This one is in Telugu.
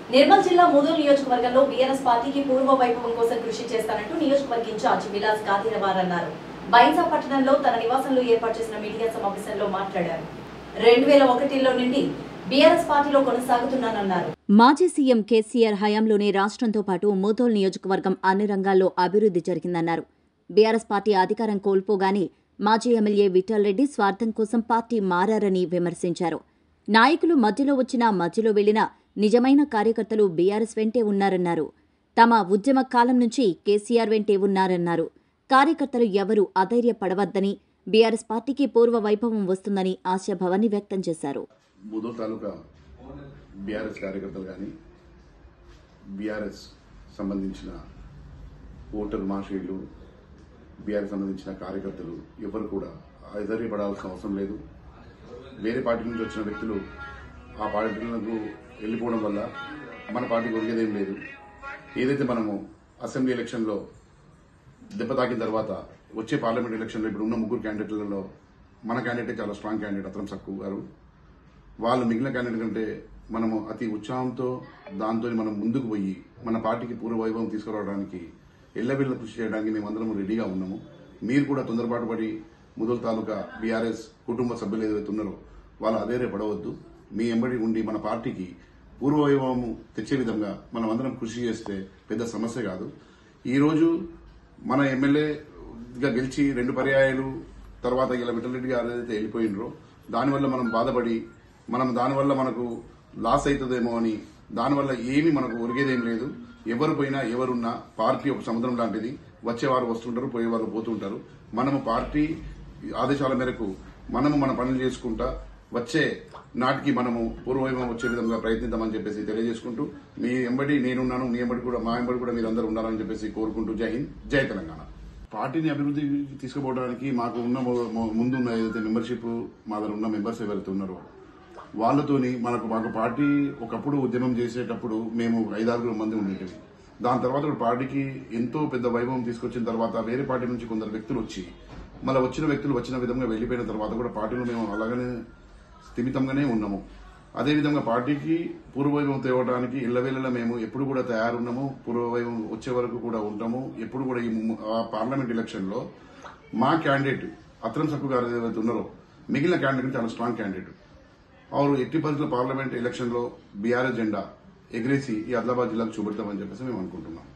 నిర్మల్ జిల్లా ముదూరు నియోజకవర్గంలో బీఆర్ఎస్ పార్టీకి పూర్వ వైభవం కోసం కృషి చేస్తానంటూ నియోజకవర్గ ఇన్ఛార్జ్ విలాస్ గాదిరవార్ అన్నారు బైన్సా పట్టణంలో తన నివాసంలో ఏర్పాటు చేసిన మీడియా సమావేశంలో మాట్లాడారు రెండు వేల ఒకటిలో నుండి బీఆర్ఎస్ పార్టీలో కొనసాగుతున్నానన్నారు మాజీ సీఎం కేసీఆర్ హయాంలోనే రాష్ట్రంతో పాటు ముథోల్ నియోజకవర్గం అన్ని రంగాల్లో అభివృద్ధి జరిగిందన్నారు బీఆర్ఎస్ పార్టీ అధికారం కోల్పోగానే మాజీ ఎమ్మెల్యే విఠల్ రెడ్డి స్వార్థం కోసం పార్టీ మారారని విమర్శించారు నాయకులు మధ్యలో వచ్చినా మధ్యలో వెళ్లినా నిజమైన కార్యకర్తలు బీఆర్ఎస్ వెంటే ఉన్నారన్నారు తమ ఉద్యమ కాలం నుంచి కేసీఆర్ వెంటే ఉన్నారన్నారు కార్యకర్తలు ఎవరూ అధైర్యపడవద్దని బీఆర్ఎస్ పార్టీకి పూర్వ వైభవం వస్తుందని ఆశాభావాన్ని వ్యక్తం చేశారు బుధో తాలూకా బీఆర్ఎస్ కార్యకర్తలు కానీ బీఆర్ఎస్ సంబంధించిన ఓటర్ మార్షీలు బీఆర్ఎస్ సంబంధించిన కార్యకర్తలు ఎవరు కూడా ఎదురుపడాల్సిన అవసరం లేదు వేరే పార్టీ నుంచి వచ్చిన వ్యక్తులు ఆ పార్టీలకు వెళ్ళిపోవడం వల్ల మన పార్టీకి ఒరిగేదేం లేదు ఏదైతే మనము అసెంబ్లీ ఎలక్షన్లో దెబ్బ తాకిన తర్వాత వచ్చే పార్లమెంట్ ఎలక్షన్లో ఇప్పుడు ఉన్న ముగ్గురు క్యాండిడేట్లలో మన క్యాండిడేట్ చాలా స్ట్రాంగ్ క్యాండిడేట్ అతరం సక్కు గారు వాళ్ళు మిగిలిన క్యాండిడేట్ కంటే మనము అతి ఉత్సాహంతో దాంతో మనం ముందుకు పోయి మన పార్టీకి పూర్వ వైభవం తీసుకురావడానికి ఎల్లబిల్ల కృషి చేయడానికి మేమందరం రెడీగా ఉన్నాము మీరు కూడా తొందరపాటు పడి ముదల్ తాలూకా బీఆర్ఎస్ కుటుంబ సభ్యులు ఏదైతే ఉన్నారో వాళ్ళు అదేరే పడవద్దు మీ ఎంబడి ఉండి మన పార్టీకి పూర్వ వైభవము తెచ్చే విధంగా మనం అందరం కృషి చేస్తే పెద్ద సమస్య కాదు ఈ రోజు మన ఎమ్మెల్యేగా గెలిచి రెండు పర్యాయాలు తర్వాత ఇలా విఠలరెడ్డి గారు ఏదైతే వెళ్ళిపోయినరో దానివల్ల మనం బాధపడి మనం దానివల్ల మనకు లాస్ అవుతుందేమో అని దానివల్ల ఏమి మనకు ఒరిగేదేం లేదు ఎవరు పోయినా ఎవరున్నా పార్టీ ఒక సముద్రం లాంటిది వచ్చేవారు వస్తుంటారు పోయేవారు పోతుంటారు మనము పార్టీ ఆదేశాల మేరకు మనము మన పనులు చేసుకుంటా వచ్చే నాటికి మనము పూర్వవైభవం వచ్చే విధంగా ప్రయత్నిద్దామని చెప్పేసి తెలియజేసుకుంటూ మీ ఎంబడి నేనున్నాను మీ ఎంబడి కూడా మా ఎంబడి కూడా మీరందరూ ఉండాలని చెప్పేసి కోరుకుంటూ జై హింద్ జై తెలంగాణ పార్టీని అభివృద్ధి తీసుకుపోవడానికి మాకు ఉన్న మొ- మొ- ముందున్న ఏదైతే మెంబర్షిప్ మా దగ్గర ఉన్న మెంబర్స్ ఎవరైతే ఉన్నారో వాళ్ళతోని మనకు మాకు పార్టీ ఒకప్పుడు ఉద్యమం చేసేటప్పుడు మేము ఐదారుగురు మంది ఉండేటివి దాని తర్వాత ఇప్పుడు పార్టీకి ఎంతో పెద్ద వైభవం తీసుకొచ్చిన తర్వాత వేరే పార్టీ నుంచి కొందరు వ్యక్తులు వచ్చి మళ్ళీ వచ్చిన వ్యక్తులు వచ్చిన విధంగా వెళ్లిపోయిన తర్వాత కూడా పార్టీలో మేము అలాగనే స్థిమితంగానే ఉన్నాము అదేవిధంగా పార్టీకి పూర్వవైభవం తేవడానికి ఇళ్లవేళలా మేము ఎప్పుడు కూడా తయారున్నాము పూర్వవైభవం వచ్చే వరకు కూడా ఉంటాము ఎప్పుడు కూడా ఈ ము- ఆ పార్లమెంట్ ఎలక్షన్ లో మా క్యాండిడేట్ అత్రం సక్కు గారు ఏదైతే ఉన్నారో మిగిలిన క్యాండిడేట్ చాలా స్ట్రాంగ్ క్యాండిడేట్ వారు ఎట్టి పరిస్థితుల్లో పార్లమెంట్ ఎలక్షన్ లో బీఆర్ఎస్ జెండా ఎగిరేసి ఈ ఆదిలాబాద్ జిల్లాకు చూపెడతామని చెప్పేసి మేము అనుకుంటున్నాం